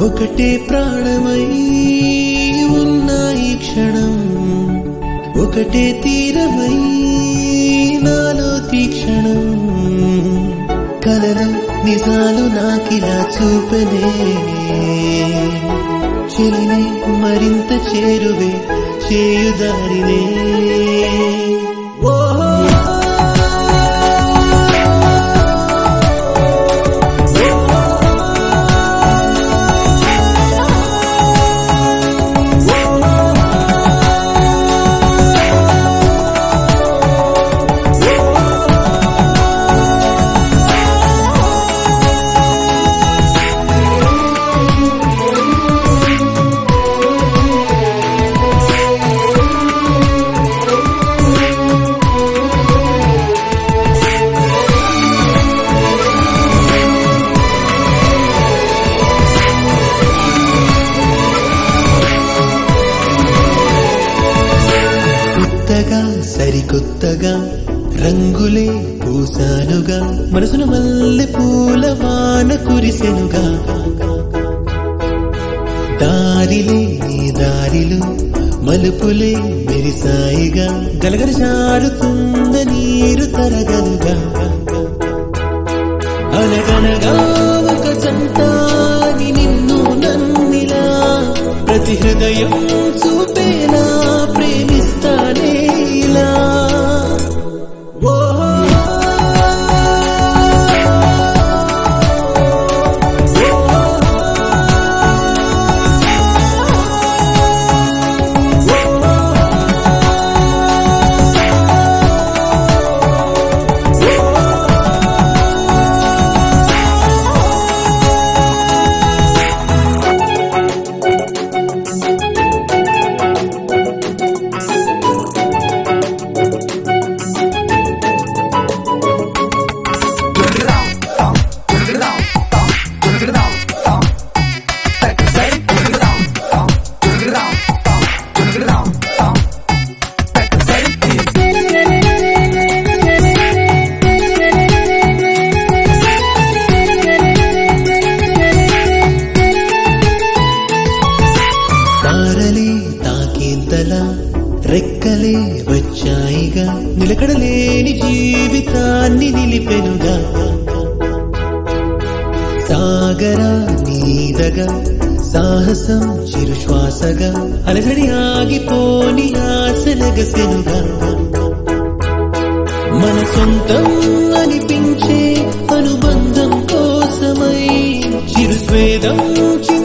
ఒకటే ప్రాణమై ఉన్న ఈ క్షణం ఒకటే తీరమై నాలో తీక్షణం కలలు నిజాలు నాకిలా చూపనే చెలిని మరింత చేరువే చేయుదారినే ఓహో కొత్తగా సరికొత్తగా రంగులే పూసానుగా మనసును మల్లె పూల వాన కురిసెనుగా దారిలే నీ దారిలో మలుపులే మెరిసాయిగా గలగల జారుతున్న నీరు తరగలుగా అనగనగా ఒక జంటాని నిన్ను నన్నిలా ప్రతి హృదయం చూపేలా ప్రేమిస్తానే ఇలా ఓహో తారలే తాకేంతలా రెక్కలే వచ్చాయిగా నిలకడలేని జీవితాన్ని నిలిపెనుగా సాగరా నీదగా సాహసం చిరుశ్వాసగా అలజడి ఆగిపోని ఆశలగసెనుగా మన సొంతం అనిపించే అనుబంధం కోసమై చిరుస్వేదం చింత